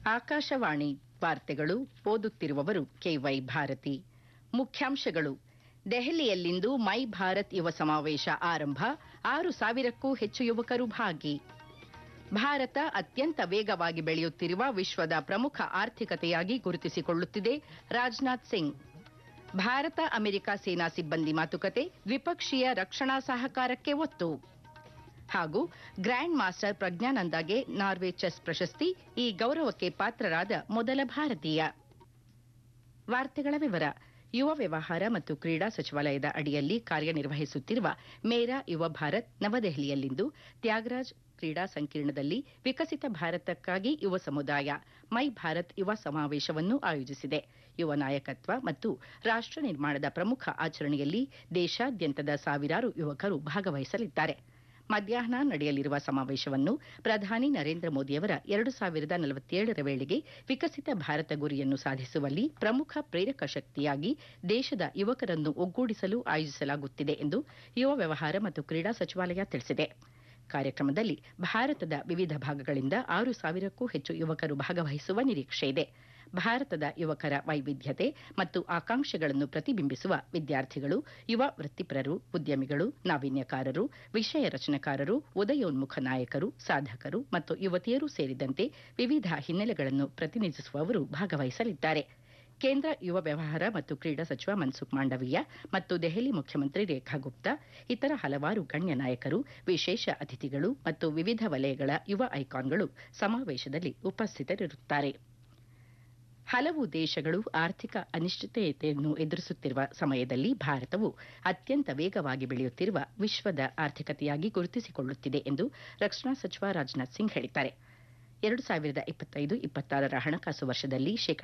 ಆಕಾಶವಾಣಿ ವಾರ್ತೆಗಳು ಓದುತ್ತಿರುವವರು ಕೆವೈ ಭಾರತಿ ಮುಖ್ಯಾಂಶಗಳು ದೆಹಲಿಯಲ್ಲಿಂದು ಮೈ ಭಾರತ್ ಯುವ ಸಮಾವೇಶ ಆರಂಭ ಆರು ಸಾವಿರಕ್ಕೂ ಹೆಚ್ಚು ಯುವಕರು ಭಾಗಿ ಭಾರತ ಅತ್ಯಂತ ವೇಗವಾಗಿ ಬೆಳೆಯುತ್ತಿರುವ ವಿಶ್ವದ ಪ್ರಮುಖ ಆರ್ಥಿಕತೆಯಾಗಿ ಗುರುತಿಸಿಕೊಳ್ಳುತ್ತಿದೆ ರಾಜನಾಥ್ ಸಿಂಗ್ ಭಾರತ ಅಮೆರಿಕ ಸೇನಾ ಸಿಬ್ಬಂದಿ ಮಾತುಕತೆ ದ್ವಿಪಕ್ಷೀಯ ರಕ್ಷಣಾ ಸಹಕಾರಕ್ಕೆ ಒತ್ತು ಹಾಗೂ ಗ್ರ್ಯಾಂಡ್ ಮಾಸ್ಟರ್ ಪ್ರಜ್ಞಾನಂದಗೆ ನಾರ್ವೆ ಚೆಸ್ ಪ್ರಶಸ್ತಿ ಈ ಗೌರವಕ್ಕೆ ಪಾತ್ರರಾದ ಮೊದಲ ಭಾರತೀಯ ವಾರ್ತೆಗಳ ವಿವರ ಯುವ ವ್ಯವಹಾರ ಮತ್ತು ಕ್ರೀಡಾ ಸಚಿವಾಲಯದ ಅಡಿಯಲ್ಲಿ ಕಾರ್ಯನಿರ್ವಹಿಸುತ್ತಿರುವ ಮೇರಾ ಯುವ ಭಾರತ್ ನವದೆಹಲಿಯಲ್ಲಿಂದು ತ್ಯಾಗರಾಜ್ ಕ್ರೀಡಾ ಸಂಕೀರ್ಣದಲ್ಲಿ ವಿಕಸಿತ ಭಾರತಕ್ಕಾಗಿ ಯುವ ಸಮುದಾಯ ಮೈ ಭಾರತ್ ಯುವ ಸಮಾವೇಶವನ್ನು ಆಯೋಜಿಸಿದೆ ಯುವ ನಾಯಕತ್ವ ಮತ್ತು ರಾಷ್ಟ ನಿರ್ಮಾಣದ ಪ್ರಮುಖ ಆಚರಣೆಯಲ್ಲಿ ದೇಶಾದ್ಯಂತದ ಸಾವಿರಾರು ಯುವಕರು ಭಾಗವಹಿಸಲಿದ್ದಾರೆ ಮಧ್ಯಾಹ್ನ ನಡೆಯಲಿರುವ ಸಮಾವೇಶವನ್ನು ಪ್ರಧಾನಿ ನರೇಂದ್ರ ಮೋದಿಯವರ ಎರಡು ಸಾವಿರದ ನಲವತ್ತೇಳರ ವೇಳೆಗೆ ವಿಕಸಿತ ಭಾರತ ಗುರಿಯನ್ನು ಸಾಧಿಸುವಲ್ಲಿ ಪ್ರಮುಖ ಪ್ರೇರಕ ಶಕ್ತಿಯಾಗಿ ದೇಶದ ಯುವಕರನ್ನು ಒಗ್ಗೂಡಿಸಲು ಆಯೋಜಿಸಲಾಗುತ್ತಿದೆ ಎಂದು ಯುವ ವ್ಯವಹಾರ ಮತ್ತು ಕ್ರೀಡಾ ಸಚಿವಾಲಯ ತಿಳಿಸಿದೆ ಕಾರ್ಯಕ್ರಮದಲ್ಲಿ ಭಾರತದ ವಿವಿಧ ಭಾಗಗಳಿಂದ ಆರು ಸಾವಿರಕ್ಕೂ ಹೆಚ್ಚು ಯುವಕರು ಭಾಗವಹಿಸುವ ನಿರೀಕ್ಷೆಯಿದೆ ಭಾರತದ ಯುವಕರ ವೈವಿಧ್ಯತೆ ಮತ್ತು ಆಕಾಂಕ್ಷೆಗಳನ್ನು ಪ್ರತಿಬಿಂಬಿಸುವ ವಿದ್ಯಾರ್ಥಿಗಳು ಯುವ ವೃತ್ತಿಪರರು ಉದ್ಯಮಿಗಳು ನಾವೀನ್ಯಕಾರರು ವಿಷಯ ರಚನೆಕಾರರು ಉದಯೋನ್ಮುಖ ನಾಯಕರು ಸಾಧಕರು ಮತ್ತು ಯುವತಿಯರು ಸೇರಿದಂತೆ ವಿವಿಧ ಹಿನ್ನೆಲೆಗಳನ್ನು ಪ್ರತಿನಿಧಿಸುವವರು ಭಾಗವಹಿಸಲಿದ್ದಾರೆ ಕೇಂದ್ರ ಯುವ ವ್ಯವಹಾರ ಮತ್ತು ಕ್ರೀಡಾ ಸಚಿವ ಮನ್ಸುಖ್ ಮಾಂಡವೀಯ ಮತ್ತು ದೆಹಲಿ ಮುಖ್ಯಮಂತ್ರಿ ರೇಖಾ ಗುಪ್ತಾ ಇತರ ಹಲವಾರು ಗಣ್ಯ ನಾಯಕರು ವಿಶೇಷ ಅತಿಥಿಗಳು ಮತ್ತು ವಿವಿಧ ವಲಯಗಳ ಯುವ ಐಕಾನ್ಗಳು ಸಮಾವೇಶದಲ್ಲಿ ಉಪಸ್ಥಿತರಿರುತ್ತಾರೆ ಹಲವು ದೇಶಗಳು ಆರ್ಥಿಕ ಅನಿಶ್ಚಿತತೆಯನ್ನು ಎದುರಿಸುತ್ತಿರುವ ಸಮಯದಲ್ಲಿ ಭಾರತವು ಅತ್ಯಂತ ವೇಗವಾಗಿ ಬೆಳೆಯುತ್ತಿರುವ ವಿಶ್ವದ ಆರ್ಥಿಕತೆಯಾಗಿ ಗುರುತಿಸಿಕೊಳ್ಳುತ್ತಿದೆ ಎಂದು ರಕ್ಷಣಾ ಸಚಿವ ರಾಜನಾಥ್ ಸಿಂಗ್ ಹೇಳಿದ್ದಾರೆ ಎರಡು ಸಾವಿರದ ಇಪ್ಪತ್ತೈದು ಇಪ್ಪತ್ತಾರರ ಹಣಕಾಸು ವರ್ಷದಲ್ಲಿ ಶೇಕಡ